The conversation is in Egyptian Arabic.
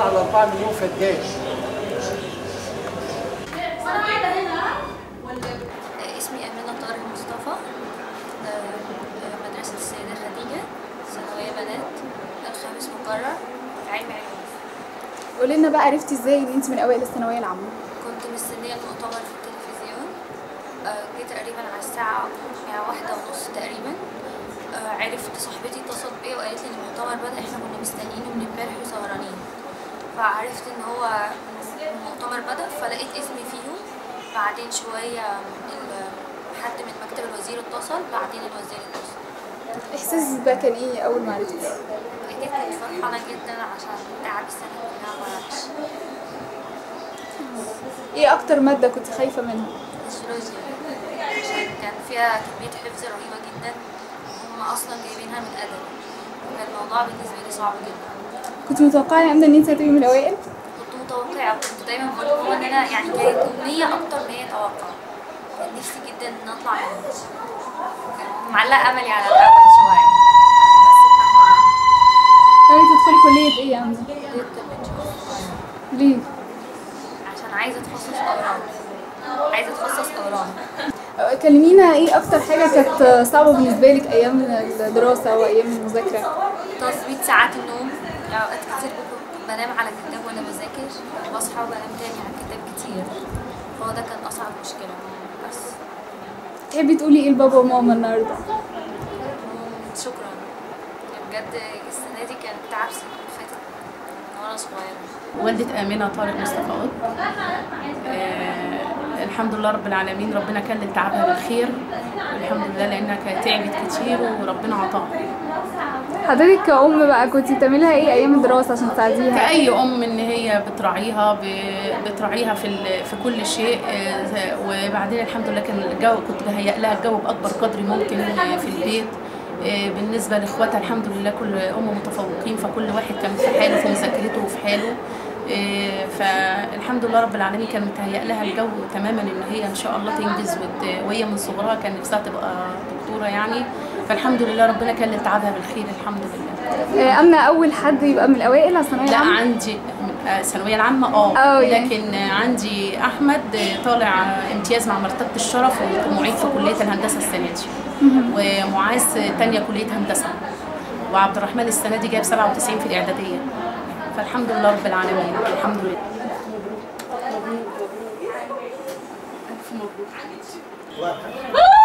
على 4 مليون فدان اسمي أمينة طارق مصطفى آه، مدرسة السيدة خديجة ثانوية بنات الخامس مقرر علم علوم قولي لنا بقى عرفتي ازاي ان انت من اوائل الثانويه العامه كنت مستنية المؤتمر في التلفزيون آه، جه تقريبا على الساعة يعني واحدة ونص تقريبا آه، عرفت صاحبتي اتصلت بيا وقالت لي ان المؤتمر بدأ احنا كنا مستنيينه من امبارح وسهرانين فعرفت ان هو المؤتمر بدأ فلقيت اسمي فيهم بعدين شوية ال- حد من مكتب الوزير اتصل بعدين الوزير اتصل احساسك بقى كان ايه اول ما عرفتي اكيد كنت فرحانة جدا عشان تعب السنة كلها ما راحش ايه اكتر ماده كنت خايفه منها الجيولوجيا عشان كان فيها كمية حفظ رهيبة جدا هم أصلا جايبينها من أدب وكان الموضوع بالنسبة لي صعب جدا كنت متوقعه يا امنه ان انت هتبقي من الاوائل كنت متوقعة كنت دايما بقول لماما إن أنا يعني كانت أمنية أكتر ما هي توقع كان نفسي جدا إن أطلع منها كان معلقة أملي على الأول شوية بس الحمد ناويه تدخلي كليه ايه يا امنه لله كلية الطب إن شاء الله ليه عشان عايزة أتخصص أورام عايزة أتخصص أورام أه، كلمينا ايه اكتر حاجه كانت صعبه بالنسبه لك ايام الدراسه وايام المذاكره تظبيط ساعات النوم اوقات كتير بكون بنام على الكتاب وانا بذاكر وبصحى وبنام تاني على الكتاب كتير فهو ده كان اصعب مشكله بس تحبي تقولي ايه لبابا وماما النهارده شكرا بجد السنه دي كانت تعب سنين فاتت من وانا صغيره والدة آمنة طارق مصطفى قط آه الحمد لله رب العالمين ربنا كلل تعبها بالخير الحمد لله لأنها كانت تعبت كتير وربنا عطاها حضرتك كأم بقى كنت بتعملي لها ايه ايام الدراسه عشان تساعديها كأي أم إن هي بتراعيها ب- بتراعيها في ال- في كل شيء آه، وبعدين الحمد لله كان الجو كنت بهيئ لها الجو بأكبر قدر ممكن آه، في البيت آه، بالنسبة لإخواتها الحمد لله كل أم متفوقين فكل واحد كان في حاله في مذاكرته وفي حاله آه، فالحمد لله رب العالمين كان متهيأ لها الجو تماما ان هي ان شاء الله تنجز وت- وهي من صغرها كان نفسها تبقى دكتوره يعني فالحمد لله ربنا كلل تعبها بالخير الحمد لله آه، امنه اول حد يبقى من الاوائل على الثانويه لا العامه عندي آه، الثانويه العامه اه آه، يعني. لكن آه، عندي احمد آه، طالع آه، امتياز مع مرتبه الشرف ومعيد في كليه الهندسه السنه دي ومعاذ آه، تانية كليه هندسه وعبد الرحمن السنه دي جايب 97 في الاعداديه فالحمد لله رب العالمين الحمد لله واحد